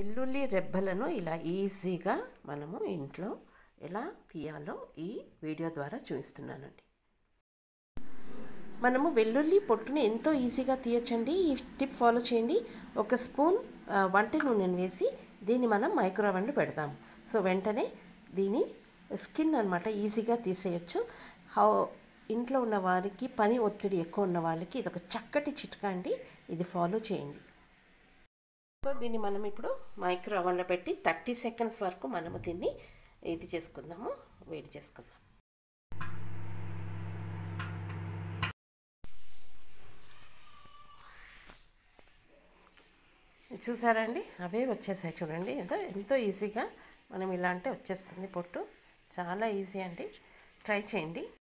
వెల్లుల్లి రెబ్బలను ఇలా ఈజీగా మనము ఇంట్లో ఎలా తీయాలో ఈ వీడియో ద్వారా చూపిస్తున్నానండి మనము వెల్లుల్లి పొట్టుని ఎంతో ఈజీగా తీయచ్చండి ఈ టిప్ ఫాలో చేయండి ఒక స్పూన్ ఆ, వంట నూనెను వేసి దీన్ని మనం మైక్రోవెన్లో పెడతాం సో వెంటనే దీని స్కిన్ అనమాట ఈజీగా తీసేయచ్చు హౌ ఇంట్లో ఉన్న వారికి పని ఒత్తిడి ఎక్కువ ఉన్న వాళ్ళకి ఇది ఒక చక్కటి చిట్కా అండి ఇది ఫాలో చేయండి సో దీన్ని మనం ఇప్పుడు మైక్రో ఓవెన్లో పెట్టి థర్టీ సెకండ్స్ వరకు మనము దీన్ని ఇది చేసుకుందాము వేడి చేసుకుందాం చూసారండి అవే వచ్చేసాయి చూడండి ఎంతో ఎంతో ఈజీగా మనం ఇలా అంటే వచ్చేస్తుంది పొట్టు చాలా ఈజీ అండి ట్రై చేయండి